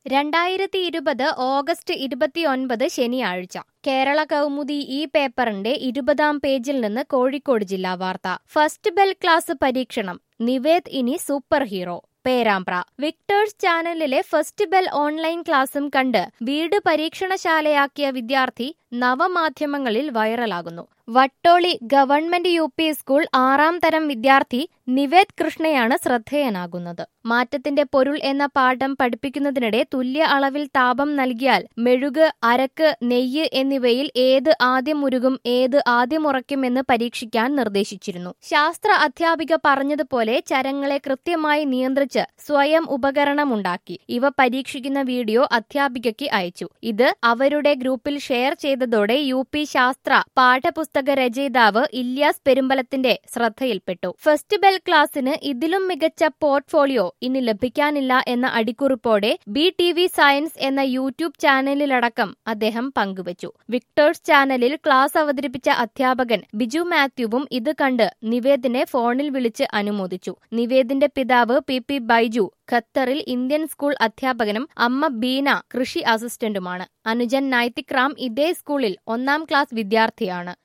രണ്ടായിരത്തി ഇരുപത് ഓഗസ്റ്റ് ഇരുപത്തിയൊൻപത് ശനിയാഴ്ച കേരള കൗമുദി ഈ പേപ്പറിന്റെ ഇരുപതാം പേജിൽ നിന്ന് കോഴിക്കോട് ജില്ലാ വാർത്ത ഫസ്റ്റ് ബെൽ ക്ലാസ് പരീക്ഷണം നിവേദ് ഇനി സൂപ്പർ ഹീറോ പേരാമ്പ്ര വിക്ടേഴ്സ് ചാനലിലെ ഫസ്റ്റ് ബെൽ ഓൺലൈൻ ക്ലാസും കണ്ട് വീട് പരീക്ഷണശാലയാക്കിയ വിദ്യാർത്ഥി നവമാധ്യമങ്ങളിൽ വൈറലാകുന്നു Vattoli government U P school ആറാം തരം വിദ്യാർത്ഥി നിവേദ് കൃഷ്ണയാണ് ശ്രദ്ധേയനാകുന്നത് മാറ്റത്തിന്റെ പൊരുൾ എന്ന പാഠം പഠിപ്പിക്കുന്നതിനിടെ തുല്യ അളവിൽ താപം നൽകിയാൽ മെഴുക് അരക്ക് നെയ്യ് എന്നിവയിൽ ഏത് ആദ്യം ഉരുകും ഏത് ആദ്യം ഉറയ്ക്കുമെന്ന് പരീക്ഷിക്കാൻ നിർദ്ദേശിച്ചിരുന്നു ശാസ്ത്ര അധ്യാപിക പറഞ്ഞതുപോലെ ചരങ്ങളെ കൃത്യമായി നിയന്ത്രിച്ച് സ്വയം ഉപകരണമുണ്ടാക്കി ഇവ പരീക്ഷിക്കുന്ന വീഡിയോ അധ്യാപികയ്ക്ക് അയച്ചു ഇത് അവരുടെ ഗ്രൂപ്പിൽ ഷെയർ ചെയ്തതോടെ യു പി ശാസ്ത്ര പാഠപുസ്തക രചയിതാവ് ഇല്യാസ് പെരുമ്പലത്തിന്റെ ശ്രദ്ധയിൽപ്പെട്ടു ഫസ്റ്റ് ബെൽ ക്ലാസ്സിന് ഇതിലും മികച്ച പോർട്ട്ഫോളിയോ ഇനി ലഭിക്കാനില്ല എന്ന അടിക്കുറിപ്പോടെ ബി ടി വി സയൻസ് എന്ന യൂട്യൂബ് ചാനലിലടക്കം അദ്ദേഹം പങ്കുവച്ചു വിക്ടേഴ്സ് ചാനലിൽ ക്ലാസ് അവതരിപ്പിച്ച അധ്യാപകൻ ബിജു മാത്യുവും ഇത് കണ്ട് നിവേദിനെ ഫോണിൽ വിളിച്ച് അനുമോദിച്ചു നിവേദിന്റെ പിതാവ് പി പി ബൈജു ഖത്തറിൽ ഇന്ത്യൻ സ്കൂൾ അധ്യാപകനും അമ്മ ബീന കൃഷി അസിസ്റ്റന്റുമാണ് അനുജൻ നൈതിക് റാം ഇതേ സ്കൂളിൽ ഒന്നാം ക്ലാസ് വിദ്യാർത്ഥിയാണ്